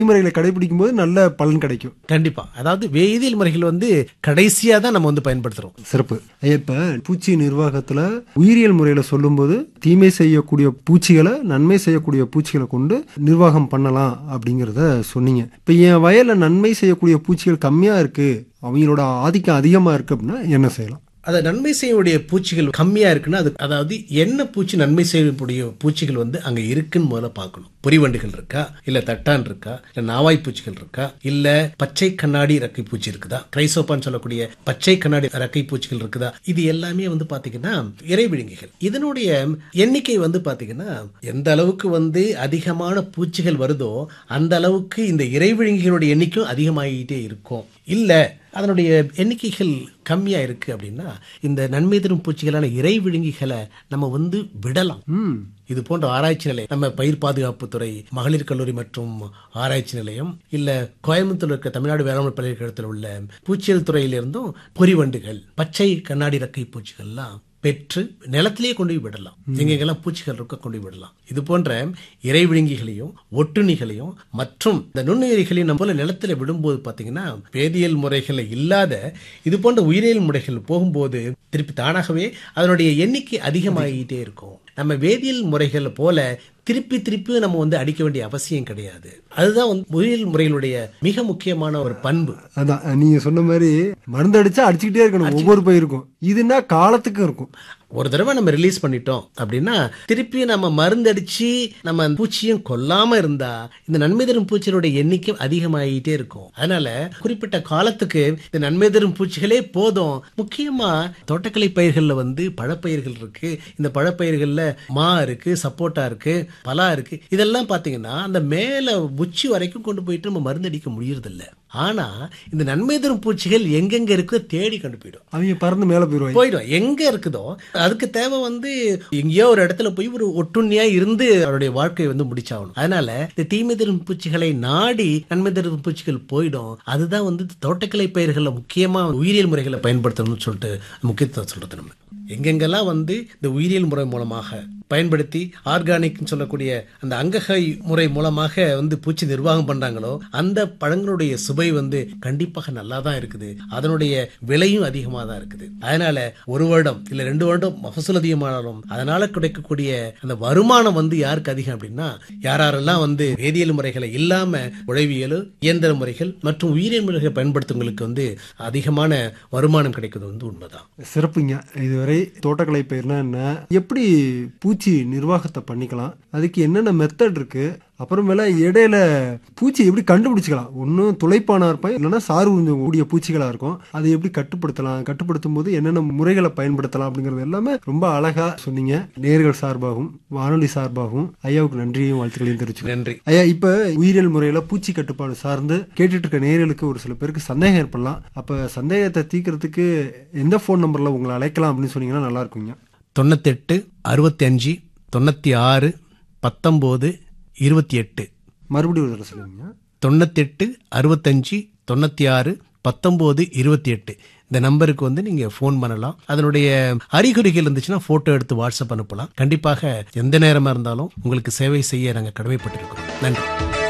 முறைகளை கடைபிடிக்கும் போது நல்ல பலன் கிடைக்கும் கண்டிப்பா அதாவது வேதியியல் முறைகள் வந்து கடைசியா தான் நம்ம வந்து பயன்படுத்துறோம் சிறப்பு ஐயா, இப்ப பூச்சி நிர்வாகத்துல உயிரியல் முறையில சொல்லும்போது தீமை செய்யக்கூடிய பூச்சிகளை நன்மை செய்யக்கூடிய பூச்சிகளை கொண்டு நிர்வாகம் பண்ணலாம் அப்படிங்கறத சொன்னீங்க இப்ப என் வயல்ல நன்மை செய்யக்கூடிய பூச்சிகள் கம்மியா இருக்கு அவங்களோட ஆதிக்கம் அதிகமா இருக்கு அப்படின்னா என்ன செய்யலாம் அதை நன்மை செய்யக்கூடிய பூச்சிகள் கம்மியா இருக்குன்னா அது அதாவது என்ன பூச்சி நன்மை செய்யக்கூடிய பூச்சிகள் வந்து அங்க இருக்குன்னு முதல்ல பார்க்கணும் பொறிவண்டுகள் இருக்கா இல்ல தட்டான் இருக்கா இல்ல நாவாய் பூச்சிகள் இருக்கா இல்ல பச்சை கண்ணாடி ரக்கை பூச்சி இருக்குதா கிரைசோப்பான்னு சொல்லக்கூடிய பச்சை கண்ணாடி ரக்கை பூச்சிகள் இருக்குதா இது எல்லாமே வந்து பாத்தீங்கன்னா இறைவிழுங்கிகள் இதனுடைய எண்ணிக்கை வந்து பாத்தீங்கன்னா எந்த அளவுக்கு வந்து அதிகமான பூச்சிகள் வருதோ அந்த அளவுக்கு இந்த இறைவிழுங்கிகளுடைய எண்ணிக்கையும் அதிகமாகிட்டே இருக்கும் இல்ல அதனுடைய எண்ணிக்கைகள் கம்மியா இருக்கு அப்படின்னா இந்த நன்மை தரும் பூச்சிகளான இறை விழுங்கிகளை நம்ம வந்து விடலாம் இது போன்ற ஆராய்ச்சி நிலையம் நம்ம பயிர் பாதுகாப்பு துறை மகளிர் கல்லூரி மற்றும் ஆராய்ச்சி நிலையம் இல்ல கோயம்புத்தூர்ல இருக்க தமிழ்நாடு வேளாண் பல்கலைக்கழகத்தில் உள்ள பூச்சியல் துறையிலிருந்தும் பொறிவண்டுகள் பச்சை கண்ணாடி ரக்கை பூச்சிகள்லாம் பெற்று நிலத்திலேயே கொண்டு போய் விடலாம் எங்கெங்கெல்லாம் பூச்சிகள் இருக்க கொண்டு போய் விடலாம் இது போன்ற இறை விழுங்கிகளையும் ஒட்டுண்ணிகளையும் மற்றும் இந்த நுண்ணுயிரிகளையும் நம்ம போல நிலத்துல விடும்போது பாத்தீங்கன்னா வேதியியல் முறைகள் இல்லாத இது போன்ற உயிரியல் முறைகள் போகும்போது திருப்பி தானாகவே அதனுடைய எண்ணிக்கை அதிகமாகிட்டே இருக்கும் நம்ம வேதியியல் முறைகள் போல திருப்பி திருப்பி நம்ம வந்து அடிக்க வேண்டிய அவசியம் கிடையாது அதுதான் வந்து உயிரியல் முறைகளுடைய மிக முக்கியமான ஒரு பண்பு அதான் நீங்க சொன்ன மாதிரி மருந்து அடிச்சா அடிச்சுக்கிட்டே இருக்கணும் ஒவ்வொரு பயிருக்கும் இதுனா காலத்துக்கும் இருக்கும் ஒரு தடவை நம்ம ரிலீஸ் பண்ணிட்டோம் அப்படின்னா திருப்பி நம்ம மருந்தடிச்சு நம்ம அந்த பூச்சியும் கொல்லாம இருந்தா இந்த நன்மை தரும் பூச்சிகளுடைய எண்ணிக்கை அதிகமாகிட்டே இருக்கும் அதனால குறிப்பிட்ட காலத்துக்கு இந்த நன்மை தரும் பூச்சிகளே போதும் முக்கியமா தோட்டக்கலை பயிர்கள்ல வந்து பழப்பயிர்கள் இருக்கு இந்த பழப்பயிர்கள்ல மா இருக்கு சப்போட்டா இருக்கு பலா இருக்கு இதெல்லாம் பாத்தீங்கன்னா அந்த மேல உச்சி வரைக்கும் கொண்டு போயிட்டு நம்ம மருந்தடிக்க முடியறதில்ல ஆனா இந்த நன்மை தரும் பூச்சிகள் எங்கெங்க இருக்கோ தேடி கொண்டு போயிடும் அவங்க பறந்து மேல போயிருவாங்க போயிடும் எங்க இருக்குதோ அதுக்கு தேவை வந்து எங்கேயோ ஒரு இடத்துல போய் ஒரு ஒட்டுண்ணியா இருந்து அவருடைய வாழ்க்கையை வந்து முடிச்சாகணும் அதனால இந்த தீமை தரும் பூச்சிகளை நாடி நன்மை தரும் பூச்சிகள் போயிடும் அதுதான் வந்து தோட்டக்கலை பயிர்களில் முக்கியமா உயிரியல் முறைகளை பயன்படுத்தணும்னு சொல்லிட்டு முக்கியத்துவம் சொல்றது நம்ம எங்கெங்கெல்லாம் வந்து இந்த உயிரியல் முறை மூலமாக பயன்படுத்தி ஆர்கானிக்னு சொல்லக்கூடிய அந்த அங்ககை முறை மூலமாக வந்து பூச்சி நிர்வாகம் பண்றாங்களோ அந்த பழங்களுடைய சுவை வந்து கண்டிப்பாக நல்லா தான் இருக்குது அதனுடைய விலையும் அதிகமாக தான் இருக்குது அதனால ஒரு வருடம் இல்ல ரெண்டு வருடம் மகசூல் அதிகமானாலும் அதனால கிடைக்கக்கூடிய அந்த வருமானம் வந்து யாருக்கு அதிகம் அப்படின்னா யாரெல்லாம் வந்து வேதியியல் முறைகளை இல்லாம உழவியல் இயந்திர முறைகள் மற்றும் உயிரியல் முறைகளை பயன்படுத்துவங்களுக்கு வந்து அதிகமான வருமானம் கிடைக்கிறது வந்து உண்மைதான் சிறப்புங்க இதுவரை தோட்டக்கலை பயிர்னா என்ன எப்படி பூச்சி நிர்வாகத்தை பண்ணிக்கலாம் அதுக்கு என்னென்ன மெத்தட் இருக்கு அப்புறமேல இடையில பூச்சி எப்படி கண்டுபிடிச்சிக்கலாம் ஒன்றும் துளைப்பானா இருப்பான் இல்லைன்னா சாறு உறிஞ்ச கூடிய பூச்சிகளா இருக்கும் அதை எப்படி கட்டுப்படுத்தலாம் கட்டுப்படுத்தும் போது என்னென்ன முறைகளை பயன்படுத்தலாம் அப்படிங்கிறது எல்லாமே ரொம்ப அழகா சொன்னீங்க நேர்கள் சார்பாகவும் வானொலி சார்பாகவும் ஐயாவுக்கு நன்றியையும் வாழ்த்துக்களையும் தெரிவிச்சுக்கிறேன் நன்றி ஐயா இப்ப உயிரியல் முறையில பூச்சி கட்டுப்பாடு சார்ந்து கேட்டுட்டு இருக்க நேயர்களுக்கு ஒரு சில பேருக்கு சந்தேகம் ஏற்படலாம் அப்ப சந்தேகத்தை தீர்க்கறதுக்கு எந்த ஃபோன் நம்பர்ல உங்களை அழைக்கலாம் அப்படின்னு சொன்னீங்கன்னா நல்லா இருக்குங்க தொண்ணூத்தெட்டு அறுபத்தி அஞ்சு தொண்ணூற்றி ஆறு பத்தொம்போது இருபத்தி எட்டு மறுபடியும் ஒரு தடவை சொல்லுங்க தொண்ணூத்தெட்டு அறுபத்தஞ்சு தொண்ணூற்றி ஆறு பத்தொம்போது இருபத்தி எட்டு இந்த நம்பருக்கு வந்து நீங்கள் ஃபோன் பண்ணலாம் அதனுடைய அறிகுறிகள் இருந்துச்சுன்னா ஃபோட்டோ எடுத்து வாட்ஸ்அப் அனுப்பலாம் கண்டிப்பாக எந்த நேரமாக இருந்தாலும் உங்களுக்கு சேவை செய்ய நாங்கள் கடமைப்பட்டிருக்கிறோம் நன்றி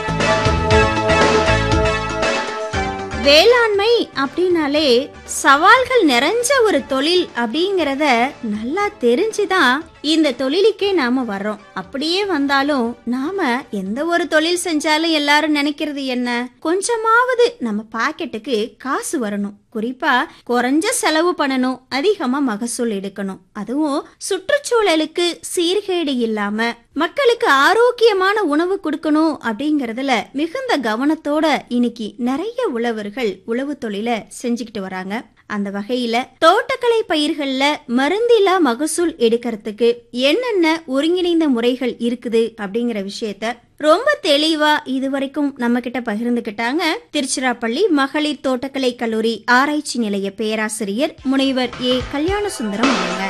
வேளாண்மை அப்படின்னாலே சவால்கள் நிறைஞ்ச ஒரு தொழில் அப்படிங்கறத நல்லா தெரிஞ்சுதான் இந்த தொழிலுக்கே நாம வர்றோம் அப்படியே வந்தாலும் நாம எந்த ஒரு தொழில் செஞ்சாலும் எல்லாரும் நினைக்கிறது என்ன கொஞ்சமாவது நம்ம பாக்கெட்டுக்கு காசு வரணும் குறிப்பா குறைஞ்ச செலவு பண்ணணும் அதிகமா மகசூல் எடுக்கணும் அதுவும் சுற்றுச்சூழலுக்கு சீர்கேடு இல்லாம மக்களுக்கு ஆரோக்கியமான உணவு கொடுக்கணும் அப்படிங்கறதுல மிகுந்த கவனத்தோட இன்னைக்கு நிறைய உழவர்கள் உழவு தொழில செஞ்சுக்கிட்டு வராங்க அந்த வகையில தோட்டக்கலை பயிர்கள்ல மருந்தில்லா மகசூல் எடுக்கிறதுக்கு என்னென்ன ஒருங்கிணைந்த முறைகள் இருக்குது அப்படிங்கிற விஷயத்த ரொம்ப தெளிவா இதுவரைக்கும் நம்ம கிட்ட பகிர்ந்துகிட்டாங்க திருச்சிராப்பள்ளி மகளிர் தோட்டக்கலை கல்லூரி ஆராய்ச்சி நிலைய பேராசிரியர் முனைவர் ஏ கல்யாண சுந்தரம் அவங்க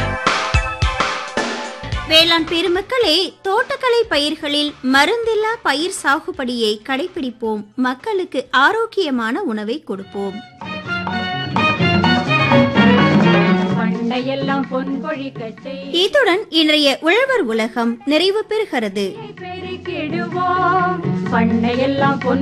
வேளாண் பெருமக்களே தோட்டக்கலை பயிர்களில் மருந்தில்லா பயிர் சாகுபடியை கடைபிடிப்போம் மக்களுக்கு ஆரோக்கியமான உணவை கொடுப்போம் பண்டையெல்லாம் பொன் பொழிக்கச் செய் இத்துடன் இன்றைய உழவர் உலகம் நிறைவு பெறுகிறது பெருக்கிடுவோம் பண்ணையெல்லாம் பொன்